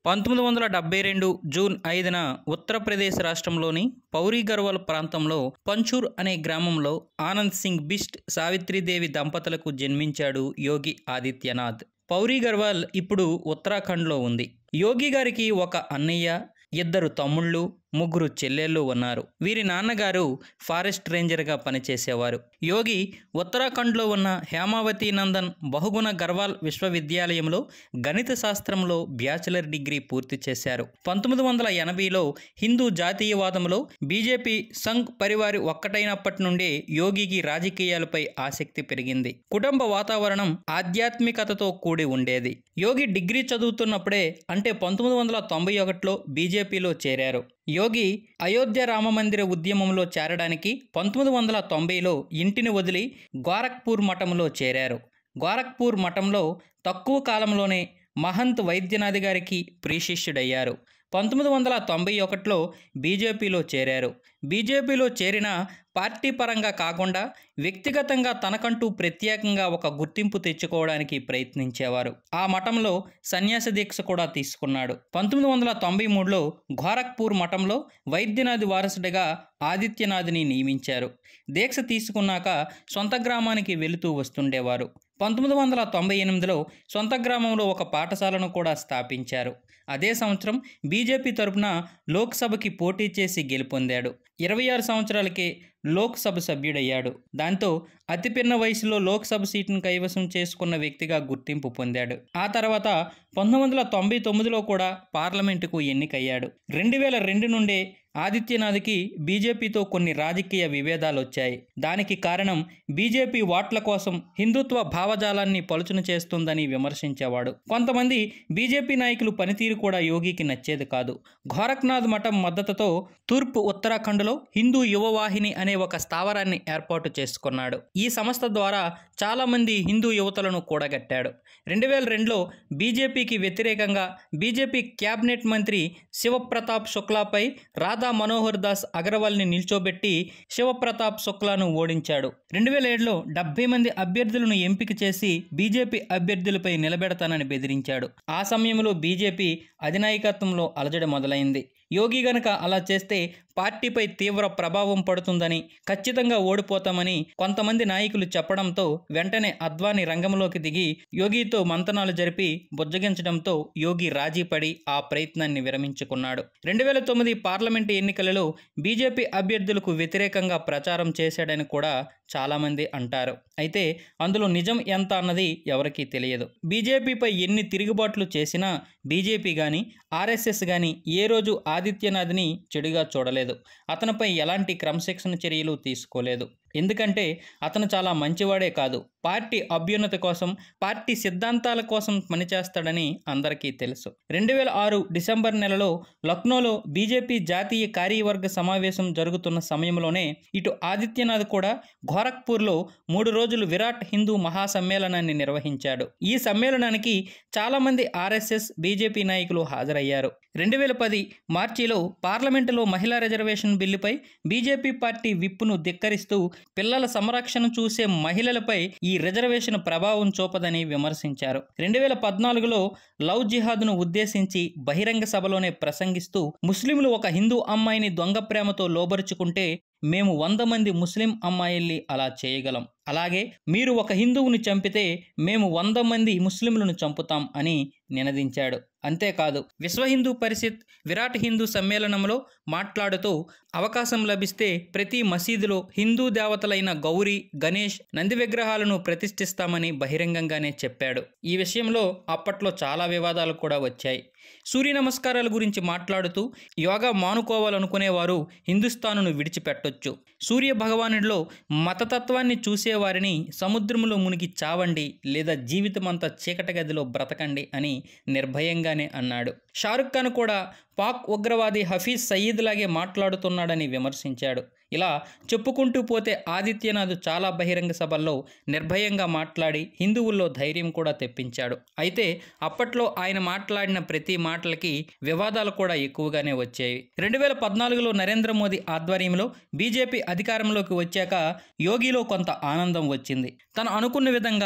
పంతొమ్మిది వందల డెబ్బై రెండు జూన్ ఐదున ఉత్తరప్రదేశ్ రాష్ట్రంలోని పౌరీ గర్వాల్ ప్రాంతంలో పంచూర్ అనే గ్రామంలో ఆనంద్ సింగ్ బిస్ట్ సావిత్రీదేవి దంపతులకు జన్మించాడు యోగి ఆదిత్యనాథ్ పౌరీ గర్వాల్ ఇప్పుడు ఉత్తరాఖండ్లో ఉంది యోగి గారికి ఒక అన్నయ్య ఇద్దరు తమ్ముళ్ళు ముగ్గురు చెల్లెళ్ళు ఉన్నారు వీరి నాన్నగారు ఫారెస్ట్ రేంజర్గా పనిచేసేవారు యోగి ఉత్తరాఖండ్లో ఉన్న హేమావతి నందన్ బహుగుణ గర్వాల్ విశ్వవిద్యాలయంలో గణిత శాస్త్రంలో బ్యాచిలర్ డిగ్రీ పూర్తి చేశారు పంతొమ్మిది వందల ఎనభైలో హిందూ జాతీయవాదంలో బీజేపీ సంఘ్ పరివారి ఒక్కటైనప్పటి నుండే యోగికి రాజకీయాలపై ఆసక్తి పెరిగింది కుటుంబ వాతావరణం ఆధ్యాత్మికతతో కూడి ఉండేది యోగి డిగ్రీ చదువుతున్నప్పుడే అంటే పంతొమ్మిది వందల తొంభై ఒకటిలో బీజేపీలో చేరారు యోగి అయోధ్య రామమందిర ఉద్యమంలో చేరడానికి పంతొమ్మిది వందల తొంభైలో ఇంటిని వదిలి గోరఖ్పూర్ మఠంలో చేరారు గోరఖ్పూర్ మఠంలో తక్కువ కాలంలోనే మహంత్ వైద్యనాథ్ గారికి ప్రియశిష్యుడయ్యారు పంతొమ్మిది వందల తొంభై ఒకటిలో బీజేపీలో చేరారు బీజేపీలో చేరిన పార్టీ పరంగా కాకుండా వ్యక్తిగతంగా తనకంటూ ప్రత్యేకంగా ఒక గుర్తింపు తెచ్చుకోవడానికి ప్రయత్నించేవారు ఆ మఠంలో సన్యాస దీక్ష కూడా తీసుకున్నాడు పంతొమ్మిది వందల తొంభై మూడులో గోరఖ్పూర్ మఠంలో వైద్యనాథ్ వారసుడిగా ఆదిత్యనాథ్ని నియమించారు దీక్ష తీసుకున్నాక సొంత గ్రామానికి వెళుతూ వస్తుండేవారు పంతొమ్మిది వందల తొంభై ఎనిమిదిలో సొంత గ్రామంలో ఒక పాఠశాలను కూడా స్థాపించారు అదే సంవత్సరం బీజేపీ తరపున లోక్సభకి పోటీ చేసి గెలుపొందాడు ఇరవై ఆరు సంవత్సరాలకే లోక్సభ సభ్యుడయ్యాడు దాంతో అతి పిన్న వయసులో లోక్సభ సీటును కైవసం చేసుకున్న వ్యక్తిగా గుర్తింపు పొందాడు ఆ తర్వాత పంతొమ్మిది వందల తొంభై తొమ్మిదిలో కూడా పార్లమెంటుకు ఎన్నికయ్యాడు రెండు వేల రెండు నుండే ఆదిత్యనాథ్కి బీజేపీతో కొన్ని రాజకీయ విభేదాలు వచ్చాయి దానికి కారణం బీజేపీ ఓట్ల కోసం హిందుత్వ భావజాలాన్ని పలుచున చేస్తుందని విమర్శించేవాడు కొంతమంది బీజేపీ నాయకులు పనితీరు కూడా యోగికి నచ్చేది కాదు గోరఖ్నాథ్ మఠం మద్దతుతో తూర్పు ఉత్తరాఖండ్లో హిందూ యువవాహిని అనే ఒక స్థావరాన్ని ఏర్పాటు చేసుకున్నాడు ఈ సంస్థ ద్వారా చాలామంది హిందూ యువతలను కూడగట్టాడు రెండు వేల రెండులో బీజేపీకి వ్యతిరేకంగా బీజేపీ క్యాబినెట్ మంత్రి శివప్రతాప్ శుక్లాపై రాధా మనోహర్ దాస్ అగర్వాల్ని నిల్చోబెట్టి శివప్రతాప్ శుక్లాను ఓడించాడు రెండు వేల ఏడులో డెబ్బై మంది అభ్యర్థులను ఎంపిక చేసి బీజేపీ అభ్యర్థులపై నిలబెడతానని బెదిరించాడు ఆ సమయంలో బీజేపీ అధినాయకత్వంలో అలజడి మొదలైంది యోగి గనక అలా చేస్తే పార్టీపై తీవ్ర ప్రభావం పడుతుందని ఖచ్చితంగా ఓడిపోతామని కొంతమంది నాయకులు చెప్పడంతో వెంటనే అద్వాని రంగంలోకి దిగి యోగితో మంతనాలు జరిపి బుజ్జగించడంతో యోగి రాజీపడి ఆ ప్రయత్నాన్ని విరమించుకున్నాడు రెండు వేల తొమ్మిది పార్లమెంటు ఎన్నికలలో బీజేపీ అభ్యర్థులకు వ్యతిరేకంగా ప్రచారం చేశాడని కూడా చాలామంది అంటారు అయితే అందులో నిజం ఎంత అన్నది ఎవరికీ తెలియదు బీజేపీపై ఎన్ని తిరుగుబాట్లు చేసినా బీజేపీ కానీ ఆర్ఎస్ఎస్ కానీ ఏ రోజు ఆదిత్యనాథ్ని చెడుగా చూడలేదు అతనిపై ఎలాంటి క్రమశిక్షణ చర్యలు తీసుకోలేదు ఎందుకంటే అతను చాలా మంచివాడే కాదు పార్టీ అభ్యున్నతి కోసం పార్టీ సిద్ధాంతాల కోసం పనిచేస్తాడని అందరికీ తెలుసు రెండు వేల ఆరు డిసెంబర్ నెలలో లక్నోలో బీజేపీ జాతీయ కార్యవర్గ సమావేశం జరుగుతున్న సమయంలోనే ఇటు ఆదిత్యనాథ్ కూడా గోరఖ్పూర్లో మూడు రోజులు విరాట్ హిందూ మహాసమ్మేళనాన్ని నిర్వహించాడు ఈ సమ్మేళనానికి చాలామంది ఆర్ఎస్ఎస్ బీజేపీ నాయకులు హాజరయ్యారు రెండు వేల పది మార్చిలో పార్లమెంటులో మహిళా రిజర్వేషన్ బిల్లుపై బీజేపీ పార్టీ విప్పును ధిక్కరిస్తూ పిల్లల సంరక్షణ చూసే మహిళలపై ఈ రిజర్వేషన్ ప్రభావం చూపదని విమర్శించారు రెండు వేల పద్నాలుగులో లవ్ జిహాద్ను ఉద్దేశించి బహిరంగ సభలోనే ప్రసంగిస్తూ ముస్లింలు ఒక హిందూ అమ్మాయిని దొంగ ప్రేమతో లోబరుచుకుంటే మేము వంద మంది ముస్లిం అమ్మాయిల్ని అలా చేయగలం అలాగే మీరు ఒక హిందువుని చంపితే మేము వంద మంది ముస్లింలను చంపుతాం అని నినదించాడు అంతేకాదు విశ్వ హిందూ పరిషత్ విరాట్ హిందూ సమ్మేళనంలో మాట్లాడుతూ అవకాశం లభిస్తే ప్రతి మసీదులో హిందూ దేవతలైన గౌరీ గణేష్ నంది విగ్రహాలను ప్రతిష్ఠిస్తామని బహిరంగంగానే చెప్పాడు ఈ విషయంలో అప్పట్లో చాలా వివాదాలు కూడా వచ్చాయి సూర్య నమస్కారాల గురించి మాట్లాడుతూ యోగా మానుకోవాలనుకునేవారు హిందుస్థానును విడిచిపెట్టొచ్చు సూర్య భగవానుడిలో మతతత్వాన్ని చూసేవారిని సముద్రంలో మునిగి చావండి లేదా జీవితమంతా చీకటి గదిలో బ్రతకండి అని నిర్భయంగానే అన్నాడు షారుఖ్ ఖాన్ కూడా పాక్ ఉగ్రవాది హఫీజ్ సయీద్ లాగే మాట్లాడుతున్నాడని విమర్శించాడు ఇలా చెప్పుకుంటూ పోతే ఆదిత్యనాథ్ చాలా బహిరంగ సభల్లో నిర్భయంగా మాట్లాడి హిందువుల్లో ధైర్యం కూడా తెప్పించాడు అయితే అప్పట్లో ఆయన మాట్లాడిన ప్రతి మాటలకి వివాదాలు కూడా ఎక్కువగానే వచ్చాయి రెండు వేల పద్నాలుగులో నరేంద్ర మోదీ ఆధ్వర్యంలో బీజేపీ అధికారంలోకి వచ్చాక యోగిలో కొంత ఆనందం వచ్చింది తను అనుకున్న విధంగా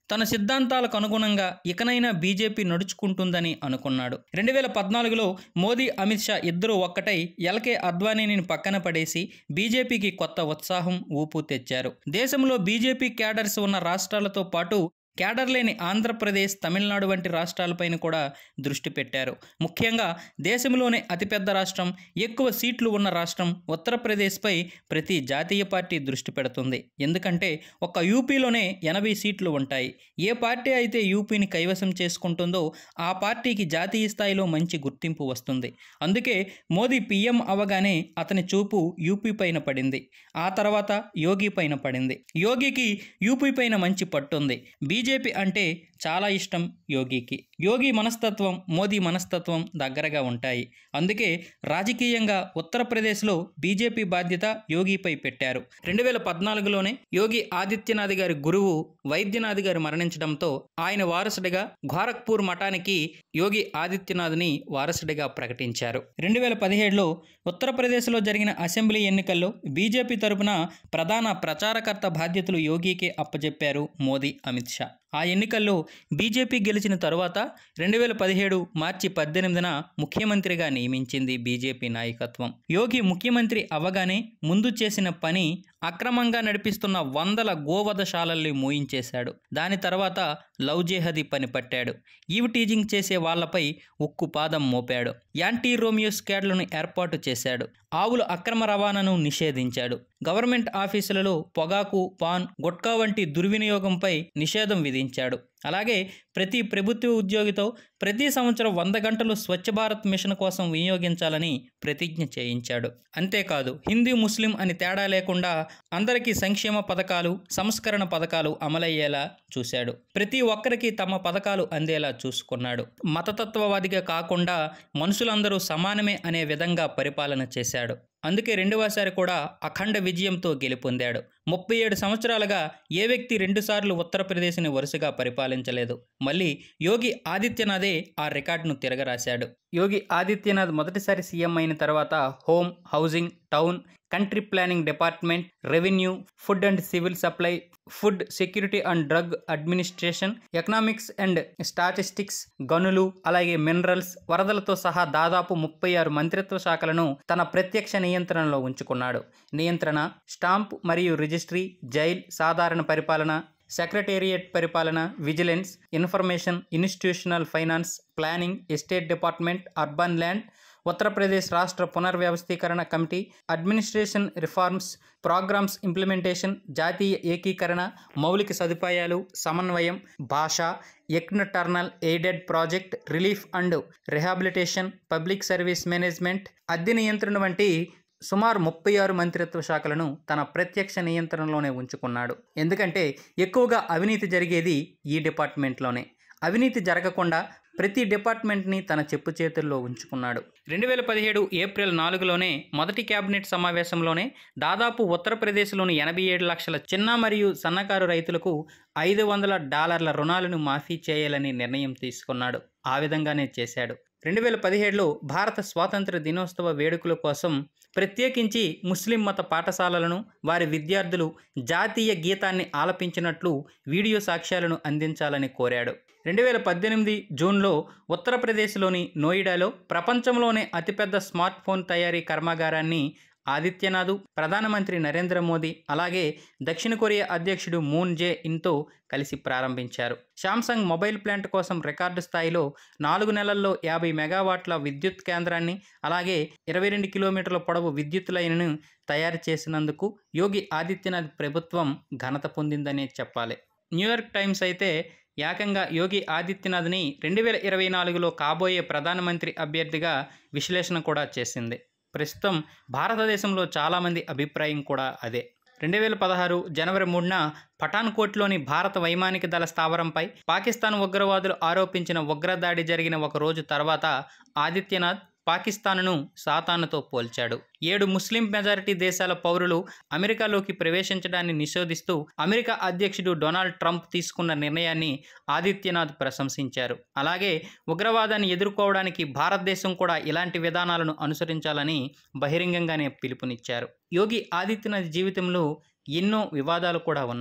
తన సిద్ధాంతాలకు అనుగుణంగా ఇకనైనా బీజేపీ నడుచుకుంటుందని అనుకున్నాడు రెండు వేల పద్నాలుగులో మోదీ అమిత్ షా ఇద్దరూ ఒక్కటై ఎల్కే అద్వానీని పక్కన పడేసి బీజేపీకి కొత్త ఉత్సాహం ఊపు తెచ్చారు దేశంలో బీజేపీ క్యాడర్స్ ఉన్న రాష్ట్రాలతో పాటు క్యాడర్ లేని ఆంధ్రప్రదేశ్ తమిళనాడు వంటి రాష్ట్రాలపైన కూడా దృష్టి పెట్టారు ముఖ్యంగా దేశంలోనే అతిపెద్ద రాష్ట్రం ఎక్కువ సీట్లు ఉన్న రాష్ట్రం ఉత్తరప్రదేశ్పై ప్రతి జాతీయ పార్టీ దృష్టి పెడుతుంది ఎందుకంటే ఒక్క యూపీలోనే ఎనభై సీట్లు ఉంటాయి ఏ పార్టీ అయితే యూపీని కైవసం చేసుకుంటుందో ఆ పార్టీకి జాతీయ స్థాయిలో మంచి గుర్తింపు వస్తుంది అందుకే మోదీ పీఎం అవగానే అతని చూపు యూపీ పైన పడింది ఆ తర్వాత యోగి పైన పడింది యోగికి యూపీ పైన మంచి పట్టుంది బీజేపీ అంటే చాలా ఇష్టం యోగికి యోగి మనస్తత్వం మోదీ మనస్తత్వం దగ్గరగా ఉంటాయి అందుకే రాజకీయంగా ఉత్తరప్రదేశ్లో బీజేపీ బాధ్యత యోగిపై పెట్టారు రెండు వేల పద్నాలుగులోనే యోగి ఆదిత్యనాథ్ గారి గురువు వైద్యనాథ్ గారు మరణించడంతో ఆయన వారసుడిగా గోరఖ్పూర్ మఠానికి యోగి ఆదిత్యనాథ్ని వారసుడిగా ప్రకటించారు రెండు వేల పదిహేడులో ఉత్తరప్రదేశ్లో జరిగిన అసెంబ్లీ ఎన్నికల్లో బీజేపీ తరపున ప్రధాన ప్రచారకర్త బాధ్యతలు యోగికే అప్పజెప్పారు మోదీ అమిత్ షా ఆ ఎన్నికల్లో బీజేపీ గెలిచిన తరువాత రెండు వేల పదిహేడు మార్చి పద్దెనిమిదిన ముఖ్యమంత్రిగా నియమించింది బీజేపీ నాయకత్వం యోగి ముఖ్యమంత్రి అవగానే ముందు చేసిన పని అక్రమంగా నడిపిస్తున్న వందల గోవధశాలల్ని మూయించేశాడు దాని తర్వాత లవ్ జేహది పని పట్టాడు ఈవ్ టీజింగ్ చేసే వాళ్లపై ఉక్కు పాదం మోపాడు యాంటీ రోమియో స్క్వాడ్లను ఏర్పాటు చేశాడు ఆవుల అక్రమ రవాణాను నిషేధించాడు గవర్నమెంట్ ఆఫీసులలో పొగాకు పాన్ గుట్కా వంటి దుర్వినియోగంపై నిషేధం విధించాడు అలాగే ప్రతి ప్రభుత్వ ఉద్యోగితో ప్రతి సంవత్సరం వంద గంటలు స్వచ్ఛ భారత్ మిషన్ కోసం వినియోగించాలని ప్రతిజ్ఞ చేయించాడు అంతేకాదు హిందూ ముస్లిం అని తేడా లేకుండా అందరికీ సంక్షేమ పథకాలు సంస్కరణ పథకాలు అమలయ్యేలా చూశాడు ప్రతి ఒక్కరికి తమ పథకాలు అందేలా చూసుకున్నాడు మతతత్వవాదిగా కాకుండా మనుషులందరూ సమానమే అనే విధంగా పరిపాలన చేశాడు అందుకే రెండవసారి కూడా అఖండ విజయంతో గెలుపొందాడు ముప్పై ఏడు సంవత్సరాలుగా ఏ వ్యక్తి రెండుసార్లు ఉత్తరప్రదేశ్ని వరుసగా పరిపాలించలేదు మళ్ళీ యోగి ఆదిత్యనాథే ఆ రికార్డును తిరగరాశాడు యోగి ఆదిత్యనాథ్ మొదటిసారి సీఎం అయిన తర్వాత home housing town country planning department revenue food and civil supply food security and drug administration economics and statistics గనులు అలాగే మినరల్స్ వరదలతో సహా దాదాపు ముప్పై ఆరు మంత్రిత్వ శాఖలను తన ప్రత్యక్ష నియంత్రణలో ఉంచుకున్నాడు నియంత్రణ స్టాంప్ మరియు రిజిస్ట్రీ జైల్ సాధారణ పరిపాలన సెక్రటేరియట్ పరిపాలన vigilance information institutional finance planning estate department urban land Uttar Pradesh రాష్ట్ర పునర్వ్యవస్థీకరణ committee administration reforms programmes implementation జాతీయ ఏకీకరణ మౌలిక సదుపాయాలు సమన్వయం భాష external aided project relief and rehabilitation public service management అద్దె నియంత్రణ వంటి సుమారు ముప్పై ఆరు మంత్రిత్వ శాఖలను తన ప్రత్యక్ష నియంత్రణలోనే ఉంచుకున్నాడు ఎందుకంటే ఎక్కువగా అవినీతి జరిగేది ఈ డిపార్ట్మెంట్లోనే అవినీతి జరగకుండా ప్రతి డిపార్ట్మెంట్ని తన చెప్పు చేతుల్లో ఉంచుకున్నాడు రెండు వేల పదిహేడు ఏప్రిల్ నాలుగులోనే మొదటి కేబినెట్ సమావేశంలోనే దాదాపు ఉత్తరప్రదేశ్లోని ఎనభై ఏడు లక్షల చిన్న మరియు సన్నకారు రైతులకు ఐదు వందల డాలర్ల రుణాలను మాఫీ చేయాలని నిర్ణయం తీసుకున్నాడు ఆ విధంగానే చేశాడు రెండు వేల పదిహేడులో భారత స్వాతంత్ర దినోత్సవ వేడుకల కోసం ప్రత్యేకించి ముస్లిం మత పాఠశాలలను వారి విద్యార్థులు జాతీయ గీతాన్ని ఆలపించినట్లు వీడియో సాక్ష్యాలను అందించాలని కోరాడు రెండు వేల పద్దెనిమిది జూన్లో ఉత్తరప్రదేశ్లోని నోయిడాలో ప్రపంచంలోనే అతిపెద్ద స్మార్ట్ ఫోన్ తయారీ కర్మాగారాన్ని ఆదిత్యనాథ్ ప్రధానమంత్రి నరేంద్ర మోదీ అలాగే దక్షిణ కొరియా అధ్యక్షుడు మూన్ జే ఇన్తో కలిసి ప్రారంభించారు శాంసంగ్ మొబైల్ ప్లాంట్ కోసం రికార్డు స్థాయిలో నాలుగు నెలల్లో యాభై మెగావాట్ల విద్యుత్ కేంద్రాన్ని అలాగే ఇరవై రెండు కిలోమీటర్ల పొడవు విద్యుత్ లైన్ను తయారు చేసినందుకు యోగి ఆదిత్యనాథ్ ప్రభుత్వం ఘనత పొందిందనే చెప్పాలి న్యూయార్క్ టైమ్స్ అయితే ఏకంగా యోగి ఆదిత్యనాథ్ని రెండు వేల ఇరవై నాలుగులో కాబోయే ప్రధానమంత్రి అభ్యర్థిగా విశ్లేషణ కూడా చేసింది ప్రస్తుతం భారతదేశంలో చాలామంది అభిప్రాయం కూడా అదే రెండు వేల పదహారు జనవరి మూడున పఠాన్కోట్లోని భారత వైమానిక దళ స్థావరంపై పాకిస్తాన్ ఉగ్రవాదులు ఆరోపించిన ఉగ్రదాడి జరిగిన ఒక రోజు తర్వాత ఆదిత్యనాథ్ పాకిస్తాన్ను సాతానుతో పోల్చాడు ఏడు ముస్లిం మెజారిటీ దేశాల పౌరులు అమెరికాలోకి ప్రవేశించడాన్ని నిషేధిస్తూ అమెరికా అధ్యక్షుడు డొనాల్డ్ ట్రంప్ తీసుకున్న నిర్ణయాన్ని ఆదిత్యనాథ్ ప్రశంసించారు అలాగే ఉగ్రవాదాన్ని ఎదుర్కోవడానికి భారతదేశం కూడా ఇలాంటి విధానాలను అనుసరించాలని బహిరంగంగానే పిలుపునిచ్చారు యోగి ఆదిత్యనాథ్ జీవితంలో ఎన్నో వివాదాలు కూడా ఉన్నాయి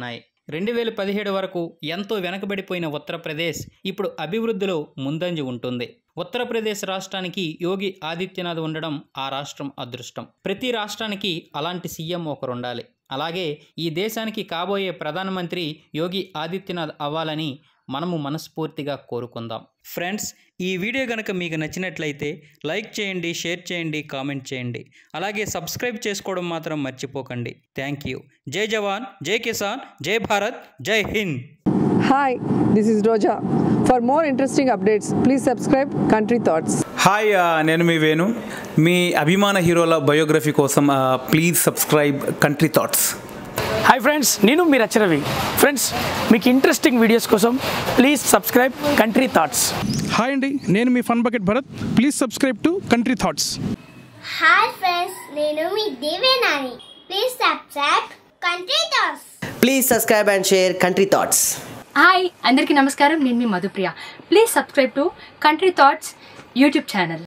రెండు వేల పదిహేడు వరకు ఎంతో వెనకబడిపోయిన ఉత్తరప్రదేశ్ ఇప్పుడు అభివృద్ధిలో ముందంజ ఉంటుంది ఉత్తరప్రదేశ్ రాష్ట్రానికి యోగి ఆదిత్యనాథ్ ఉండడం ఆ రాష్ట్రం అదృష్టం ప్రతి రాష్ట్రానికి అలాంటి సీఎం ఒకరు ఉండాలి అలాగే ఈ దేశానికి కాబోయే ప్రధానమంత్రి యోగి ఆదిత్యనాథ్ అవ్వాలని మనము మనస్ఫూర్తిగా కోరుకుందాం ఫ్రెండ్స్ ఈ వీడియో కనుక మీకు నచ్చినట్లయితే లైక్ చేయండి షేర్ చేయండి కామెంట్ చేయండి అలాగే సబ్స్క్రైబ్ చేసుకోవడం మాత్రం మర్చిపోకండి థ్యాంక్ యూ జై జవాన్ జై కిసాన్ జై భారత్ జై Hind Hi, this is Roja. For more interesting updates, please subscribe Country Thoughts. Hi ఆ, నేను మీ వేణు మీ అభిమాన హీరోల బయోగ్రఫీ కోసం ఆ, please subscribe Country Thoughts hi friends నేను మీరు రవి ఫ్రెండ్స్ మీకు ఇంట్రెస్టింగ్ వీడియోస్ కోసం please subscribe Country Thoughts hi అండి నేను మీ Fun Bucket Bharath please subscribe to Country Thoughts hi friends నేను మీ Devenani please subscribe Country Thoughts Please subscribe and share Country Thoughts. Hi అందరికీ నమస్కారం నేను మీ Madhupriya please subscribe to Country Thoughts YouTube channel